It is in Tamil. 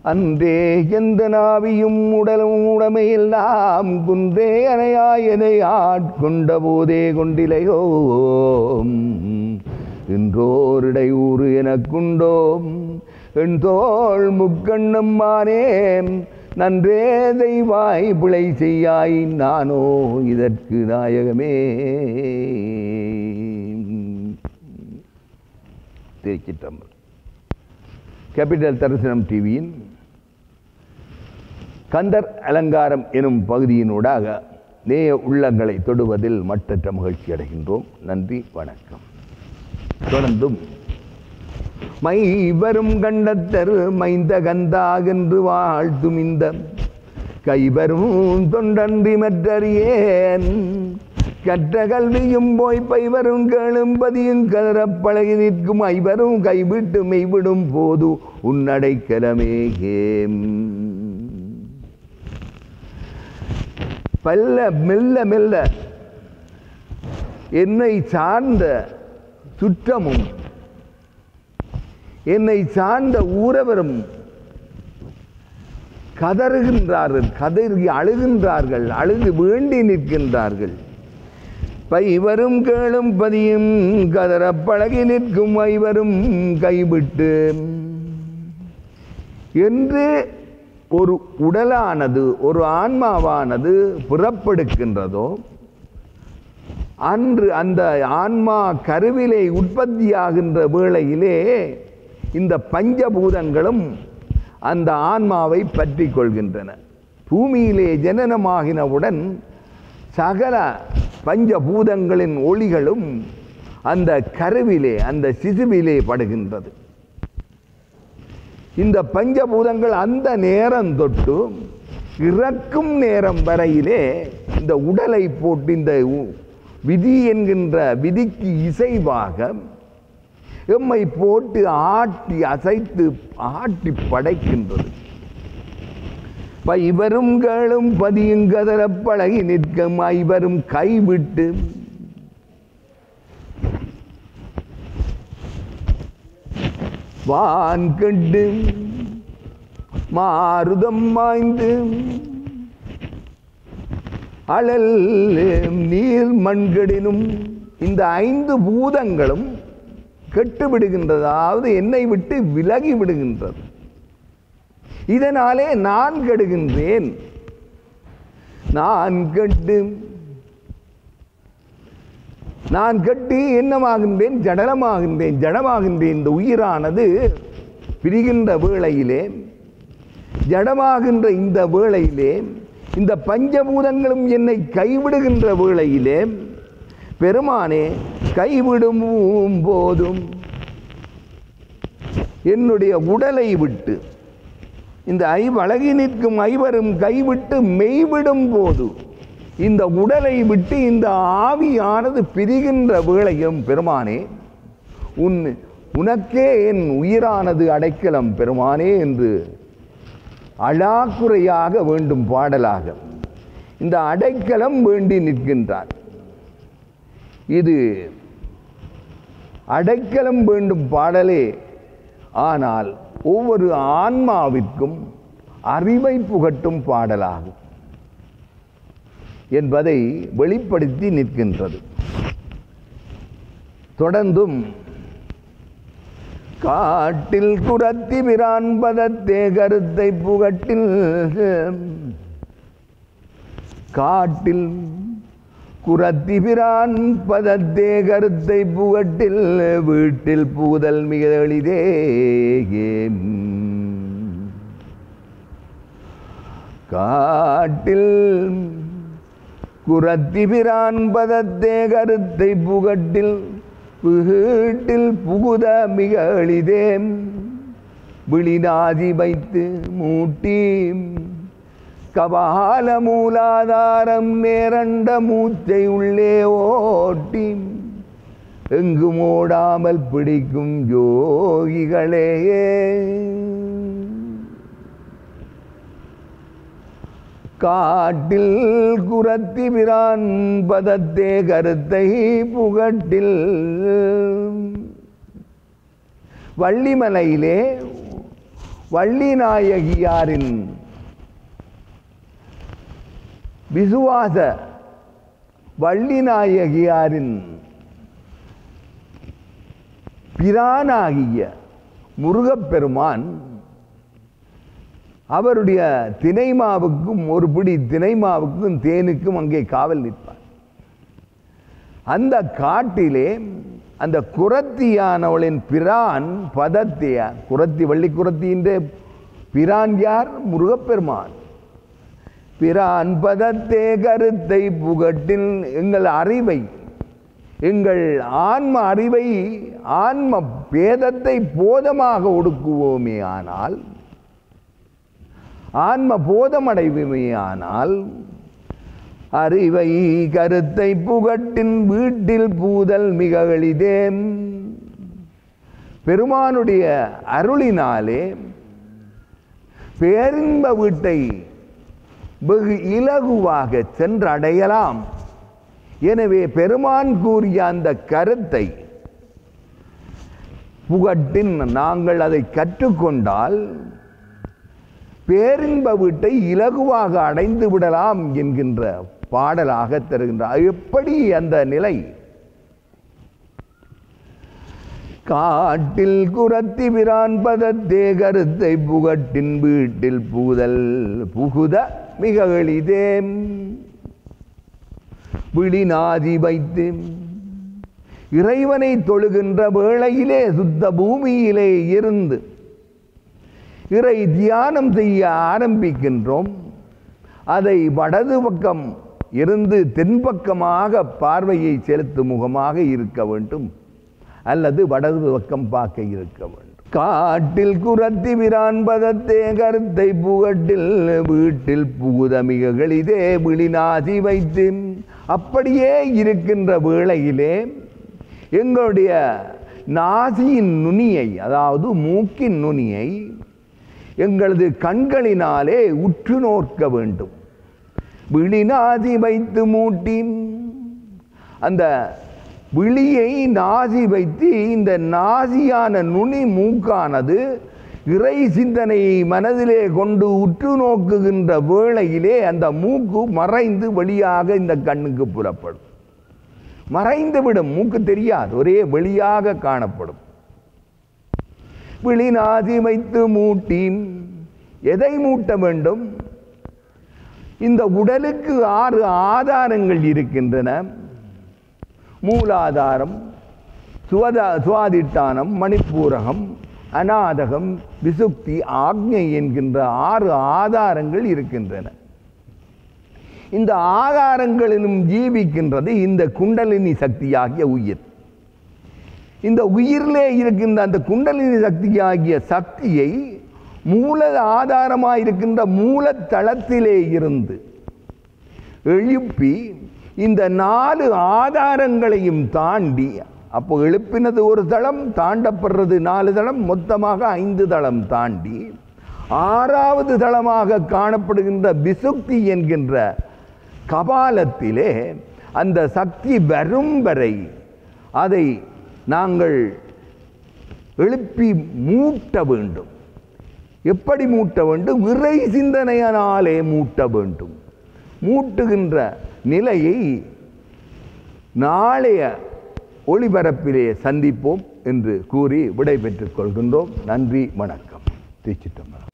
அன்றே எந்த நாவியும் உடலும் உடமையெல்லாம் குன்றே அணையாயனை ஆட்கொண்ட போதே கொண்டிலையோ இன்றோரிடையூறு எனக்குண்டோம் என் தோள் முக்கண்ணம் மானேன் நன்றே தெய்வாய் பிழை செய்யாய் நானோ இதற்கு நாயகமே திருச்சிற்றம்பலம் கேபிட்டல் தரிசனம் டிவியின் கந்தர் அலங்காரம் எனும் பகுதியினூடாக நேய உள்ளங்களை தொடுவதில் மட்டற்ற மகிழ்ச்சி அடைகின்றோம் நன்றி வணக்கம் தொடர்ந்தும் மை வரும் கண்டத்தர் மைந்த கந்தாகென்று வாழ்த்தும் இந்த கைவரும் தொண்டன்றி மற்றறியேன் கற்ற கல்வியும் போய் பைவரும் கேளும்பதியும் கதறப் பழகி நிற்கும் ஐவரும் கைவிட்டு மெய்விடும் போது உன்னடைக்கலமே கேம் பல்ல மெல்ல மெல்ல என்னை சார்ந்த சுற்றமும் என்னை சார்ந்த ஊரவரும் கதறுகின்றார்கள் கதறி அழுகின்றார்கள் அழுது வேண்டி நிற்கின்றார்கள் பைவரும் கேளும் பதியும் கதற பழகி நிற்கும் ஐவரும் கைவிட்டு என்று ஒரு உடலானது ஒரு ஆன்மாவானது புறப்படுகின்றதோ அன்று அந்த ஆன்மா கருவிலே உற்பத்தியாகின்ற வேளையிலே இந்த பஞ்சபூதங்களும் அந்த ஆன்மாவை பற்றி கொள்கின்றன பூமியிலே ஜனனமாகினவுடன் சகல பஞ்சபூதங்களின் ஒளிகளும் அந்த கருவிலே அந்த சிசுவிலே படுகின்றது இந்த பஞ்சபூதங்கள் அந்த நேரம் தொட்டு இறக்கும் நேரம் வரையிலே இந்த உடலை போட்டு இந்த உ- விதி என்கின்ற விதிக்கு இசைவாக எம்மை போட்டு ஆட்டி அசைத்து ஆட்டி படைக்கின்றது ப- இவரும் கேளும் பதியும் கதற பழகி நிற்கும் ஐவரும் கைவிட்டு வான் கண்டு மாருதம் மாய்ந்து அழல் நீர் மண்கடினும் இந்த ஐந்து பூதங்களும் கெட்டு விடுகின்றது அதாவது என்னை விட்டு விலகி விடுகின்றது இதனாலே நான் கெடுகின்றேன் நான் கெட்டு நான் கட்டி என்னமாகின்றேன் ஜடலமாகின்றேன் ஜடமாகின்றேன் இந்த உயிரானது பிரிகின்ற வேளையிலே ஜடமாகின்ற இந்த வேளையிலே இந்த பஞ்சபூதங்களும் என்னை கைவிடுகின்ற வேளையிலே பெருமானே கைவிடும் போதும் என்னுடைய உடலை விட்டு இந்த ஐவழகி நிற்கும் ஐவரும் கைவிட்டு மெய்விடும் போது இந்த உடலை விட்டு இந்த ஆவியானது பிரிகின்ற வேளையும் பெருமானே உன் உனக்கே என் உயிரானது அடைக்கலம் பெருமானே என்று அழாக்குறையாக வேண்டும் பாடலாக இந்த அடைக்கலம் வேண்டி நிற்கின்றார் இது அடைக்கலம் வேண்டும் பாடலே ஆனால் ஒவ்வொரு ஆன்மாவிற்கும் அறிவை புகட்டும் பாடலாகும் என்பதை வெளிப்படுத்தி நிற்கின்றது தொடர்ந்தும் காட்டில் குரத்தி பிரான் பதத்தே கருத்தை புகட்டில் காட்டில் குரத்தி பிரான் பதத்தே கருத்தை புகட்டில் வீட்டில் புகுதல் மிக எளிதே காட்டில் குரத்தி பிரான் பதத்தே கருத்தை புகட்டில் வீட்டில் புகுத மிக எளிதே விழிநாதி வைத்து மூட்டி கபால மூலாதாரம் நேரண்ட மூச்சை உள்ளே ஓட்டி எங்கும் ஓடாமல் பிடிக்கும் யோகிகளே காட்டில் குரத்தி பிரான் பதத்தே கருத்தை புகட்டில் வள்ளிமலையிலே வள்ளிநாயகியாரின் விசுவாச வள்ளிநாயகியாரின் பிரானாகிய முருகப்பெருமான் அவருடைய தினைமாவுக்கும் ஒரு பிடி தினைமாவுக்கும் தேனுக்கும் அங்கே காவல் நிற்பார் அந்த காட்டிலே அந்த குரத்தியானவளின் பிரான் பதத்தையா குரத்தி வள்ளி குரத்தின்ற பிரான் யார் முருகப்பெருமான் பிரான் பதத்தே கருத்தை புகட்டில் எங்கள் அறிவை எங்கள் ஆன்ம அறிவை ஆன்ம பேதத்தை போதமாக ஒடுக்குவோமே ஆனால் ஆன்ம போதமடைவுமே ஆனால் அறிவை கருத்தை புகட்டின் வீட்டில் பூதல் மிக எளிதேம் பெருமானுடைய அருளினாலே பேரின்ப வீட்டை வெகு இலகுவாக சென்றடையலாம் எனவே பெருமான் கூறிய அந்த கருத்தை புகட்டின் நாங்கள் அதை கற்றுக்கொண்டால் பேரின்ப வீட்டை இலகுவாக அடைந்து விடலாம் என்கின்ற பாடலாக தருகின்றார் எப்படி அந்த நிலை காட்டில் குரத்தி பிரான் பதத்தே கருத்தை புகட்டின் வீட்டில் புகுதல் புகுத மிக எளிதேம் விழிநாதி வைத்து இறைவனை தொழுகின்ற வேளையிலே சுத்த பூமியிலே இருந்து இறை தியானம் செய்ய ஆரம்பிக்கின்றோம் அதை வடது பக்கம் இருந்து தென்பக்கமாக பார்வையை செலுத்தும் முகமாக இருக்க வேண்டும் அல்லது வடது பக்கம் பார்க்க இருக்க வேண்டும் காட்டில் குரத்தி விரான் பதத்தே கருத்தை புகட்டில் வீட்டில் புகுத மிக எளிதே விழிநாசி வைத்து அப்படியே இருக்கின்ற வேளையிலே எங்களுடைய நாசியின் நுனியை அதாவது மூக்கின் நுனியை எங்களது கண்களினாலே உற்று நோக்க வேண்டும் விழிநாசி வைத்து மூட்டி அந்த விழியை நாசி வைத்து இந்த நாசியான நுனி மூக்கானது இறை சிந்தனையை மனதிலே கொண்டு உற்று நோக்குகின்ற வேளையிலே அந்த மூக்கு மறைந்து வெளியாக இந்த கண்ணுக்கு புறப்படும் மறைந்து விடும் மூக்கு தெரியாது ஒரே வெளியாக காணப்படும் விழிநாதி வைத்து மூட்டி எதை மூட்ட வேண்டும் இந்த உடலுக்கு ஆறு ஆதாரங்கள் இருக்கின்றன மூலாதாரம் சுவதா சுவாதிட்டானம் மணிப்பூரகம் அநாதகம் விசுக்தி ஆக்ஞை என்கின்ற ஆறு ஆதாரங்கள் இருக்கின்றன இந்த ஆதாரங்களிலும் ஜீவிக்கின்றது இந்த குண்டலினி சக்தியாகிய உயிர் இந்த உயிரிலே இருக்கின்ற அந்த குண்டலினி சக்தியாகிய சக்தியை மூல ஆதாரமாக இருக்கின்ற மூலத்தளத்திலே இருந்து எழுப்பி இந்த நாலு ஆதாரங்களையும் தாண்டி அப்போ எழுப்பினது ஒரு தளம் தாண்டப்படுறது நாலு தளம் மொத்தமாக ஐந்து தளம் தாண்டி ஆறாவது தளமாக காணப்படுகின்ற விசுக்தி என்கின்ற கபாலத்திலே அந்த சக்தி வரும் வரை அதை நாங்கள் எழுப்பி மூட்ட வேண்டும் எப்படி மூட்ட வேண்டும் இறை சிந்தனையினாலே மூட்ட வேண்டும் மூட்டுகின்ற நிலையை நாளைய ஒளிபரப்பிலே சந்திப்போம் என்று கூறி விடை பெற்றுக் கொள்கின்றோம் நன்றி வணக்கம் திருச்சிட்டம்பலம்